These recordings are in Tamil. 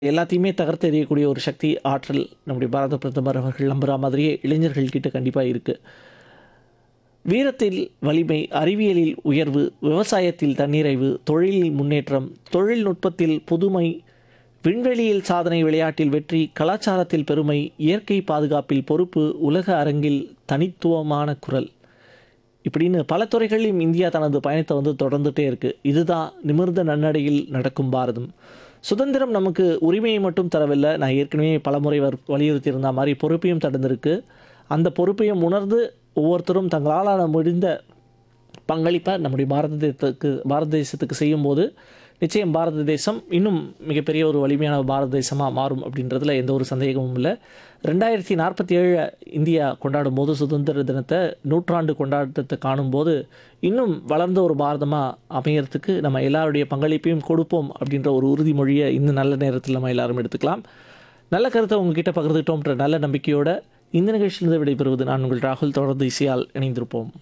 எல்லாத்தையுமே தகர்த்தெறியக்கூடிய ஒரு சக்தி, ஆற்றல் நம்முடைய பாரத பிரதமர் அவர்கள் நம்புறா மாதிரியே இளைஞர்கள் கிட்ட கண்டிப்பா இருக்கு. வீரத்தில் வலிமை, அறிவியலில் உயர்வு, விவசாயத்தில் தன்னிறைவு, தொழிலில் முன்னேற்றம், தொழில்நுட்பத்தில் புதுமை, விண்வெளியில் சாதனை, விளையாட்டில் வெற்றி, கலாச்சாரத்தில் பெருமை, இயற்கை பாதுகாப்பில் பொறுப்பு, உலக அரங்கில் தனித்துவமான குரல். இப்படின்னு பல துறைகளிலும் இந்தியா தனது பயணத்தை வந்து தொடர்ந்துட்டே இருக்கு. இதுதான் நிமிர்ந்த நன்னடையில் நடக்கும் பாரதம். சுதந்திரம் நமக்கு உரிமையை மட்டும் தரவில்லை. நான் ஏற்கனவே பலமுறை வர் வலியுறுத்தியிருந்த மாரி பொறுப்பையும் தந்திருக்கு. அந்த பொறுப்பையும் உணர்ந்து ஒவ்வொருத்தரும் தங்களால முடிந்த பங்களிப்பை நம்முடைய பாரத தேசத்துக்கு பாரத தேசத்துக்கு செய்யும்போது, நிச்சயம் பாரத தேசம் இன்னும் மிகப்பெரிய ஒரு வலிமையான பாரத தேசமா மாறும் அப்படின்றதுல எந்த ஒரு சந்தேகமும் இல்ல. 2047 இந்தியா கொண்டாடும்போது சுதந்திர தினத்த நூற்றாண்டு கொண்டாட்டத்த காணும்போது, இன்னும் வளர்ந்த ஒரு பாரதமா அமையறதுக்கு நம்ம எல்லாருடைய பங்களிப்பையும் கொடுப்போம் அப்படின்ற ஒரு உறுதிமொழிய இந்த நல்ல நேரத்தில நம்ம எல்லாரும் எடுத்துக்கலாம். நல்ல கருத்த உங்ககிட்ட பகிர்ந்துக்கிட்டோம்ன்ற நல்ல நம்பிக்கையோட, இந்த நிகழ்ச்சியிலிருந்து விடைபெறுவது நான் உங்கள் ராகுல். தொடர்ந்து இசையால் இணைந்திருப்போம்.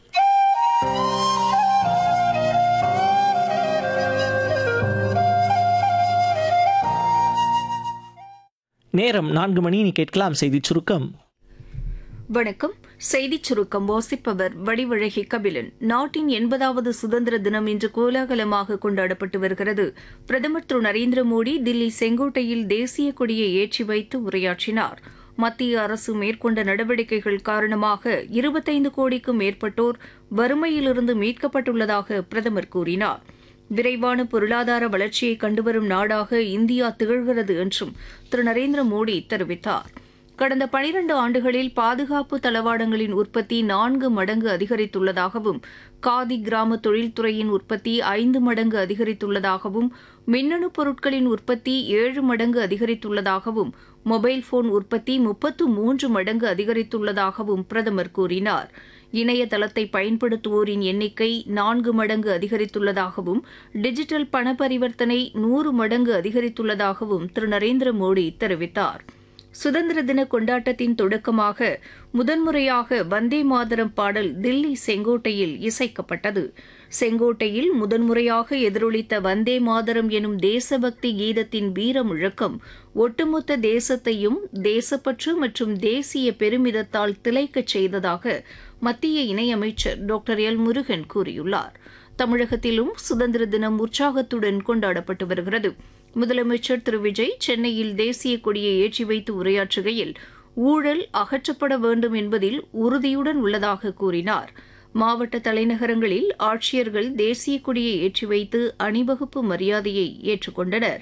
நேரம் 4 மணி இனி கேட்கலாம் செய்திச் சுருக்கம். வணக்கம் செய்திச் சுருக்கம் வாசிப்பவர் வடிவழகி கபிலன் நாட்டின் எண்பதாவது சுதந்திர தினம் இன்று கோலாகலமாக கொண்டாடப்பட்டு வருகிறது பிரதமர் திரு நரேந்திர மோடி தில்லி செங்கோட்டையில் தேசிய கொடியை ஏற்றி வைத்து உரையாற்றினார் மத்திய அரசு மேற்கொண்ட நடவடிக்கைகள் காரணமாக இருபத்தைந்து கோடிக்கும் மேற்பட்டோர் வறுமையிலிருந்து மீட்கப்பட்டுள்ளதாக பிரதமர் கூறினார் விரைவான பொருளாதார வளர்ச்சியை கண்டுவரும் நாடாக இந்தியா திகழ்கிறது என்றும் திரு நரேந்திர மோடி தெரிவித்தார் கடந்த பனிரண்டு ஆண்டுகளில் பாதுகாப்பு தளவாடங்களின் உற்பத்தி நான்கு மடங்கு அதிகரித்துள்ளதாகவும் காதி கிராம தொழில்துறையின் உற்பத்தி ஐந்து மடங்கு அதிகரித்துள்ளதாகவும் மின்னணு பொருட்களின் உற்பத்தி ஏழு மடங்கு அதிகரித்துள்ளதாகவும் மொபைல் போன் உற்பத்தி முப்பத்து மூன்று மடங்கு அதிகரித்துள்ளதாகவும் பிரதமர் கூறினார் இணையதளத்தை பயன்படுத்துவோரின் எண்ணிக்கை நான்கு மடங்கு அதிகரித்துள்ளதாகவும் டிஜிட்டல் பண பரிவர்த்தனை நூறு மடங்கு அதிகரித்துள்ளதாகவும் திரு நரேந்திர மோடி தெரிவித்தார் சுதந்திர தின கொண்டாட்டத்தின் தொடக்கமாக முதன்முறையாக வந்தே மாதரம் பாடல் தில்லி செங்கோட்டையில் இசைக்கப்பட்டது செங்கோட்டையில் முதன்முறையாக எதிரொலித்த வந்தே மாதரம் எனும் தேசபக்தி கீதத்தின் வீர முழக்கம் ஒட்டுமொத்த தேசத்தையும் தேசப்பற்று மற்றும் தேசிய பெருமிதத்தால் திளைக்கச் செய்ததாக மத்திய இணையமைச்சர் டாக்டர் எல் முருகன் கூறியுள்ளார் தமிழகத்திலும் சுதந்திர தினம் உற்சாகத்துடன் கொண்டாடப்பட்டு வருகிறது முதலமைச்சர் திரு விஜய் சென்னையில் தேசிய கொடியை ஏற்றி வைத்து உரையாற்றுகையில் ஊழல் அகற்றப்பட வேண்டும் என்பதில் உறுதியுடன் உள்ளதாக கூறினார் மாவட்ட தலைநகரங்களில் ஆட்சியர்கள் தேசிய கொடியை ஏற்றி வைத்து அணிவகுப்பு மரியாதையை ஏற்றுக்கொண்டனர்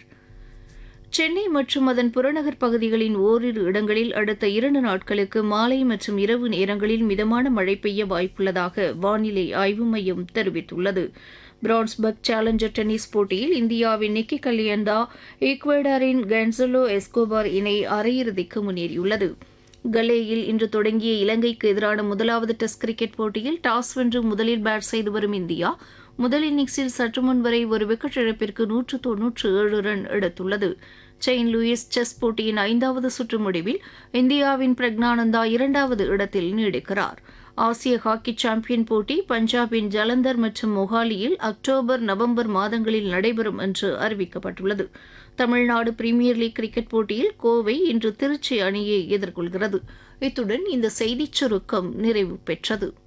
சென்னை மற்றும் அதன் புறநகர் பகுதிகளின் ஓரிரு இடங்களில் அடுத்த இரண்டு நாட்களுக்கு மாலை மற்றும் இரவு நேரங்களில் மிதமான மழை பெய்ய வாய்ப்புள்ளதாக வானிலை ஆய்வு மையம் தெரிவித்துள்ளது பிரான்ஸ்பர்க் சேலஞ்சர் டென்னிஸ் போட்டியில் இந்தியாவின் நிக்கி கல்யாண்டா ஈக்வடாரின் கன்சலோ எஸ்கோபார் இணை அரையிறுதிக்கு முன்னேறியுள்ளது கலேயில் இன்று தொடங்கிய இலங்கைக்கு எதிரான முதலாவது டெஸ்ட் கிரிக்கெட் போட்டியில் டாஸ் வென்று முதலில் பேட் செய்து வரும் இந்தியா முதல் இன்னிங்ஸில் சற்று முன் வரை ஒரு விக்கெட் இழப்பிற்கு நூற்று தொன்னூற்று ஏழு ரன் எடுத்துள்ளது செயின்ட் லூயிஸ் செஸ் போட்டியின் ஐந்தாவது சுற்று முடிவில் இந்தியாவின் பிரக்னானந்தா இரண்டாவது இடத்தில் நீடிக்கிறார் ஆசிய ஹாக்கி சாம்பியன் போட்டி பஞ்சாபின் ஜலந்தர் மற்றும் மொஹாலியில் அக்டோபர் நவம்பர் மாதங்களில் நடைபெறும் என்று அறிவிக்கப்பட்டுள்ளது தமிழ்நாடு பிரீமியர் லீக் கிரிக்கெட் போட்டியில் கோவை இன்று திருச்சி அணியை எதிர்கொள்கிறது இத்துடன் இந்த செய்திச் சுருக்கம் நிறைவு பெற்றது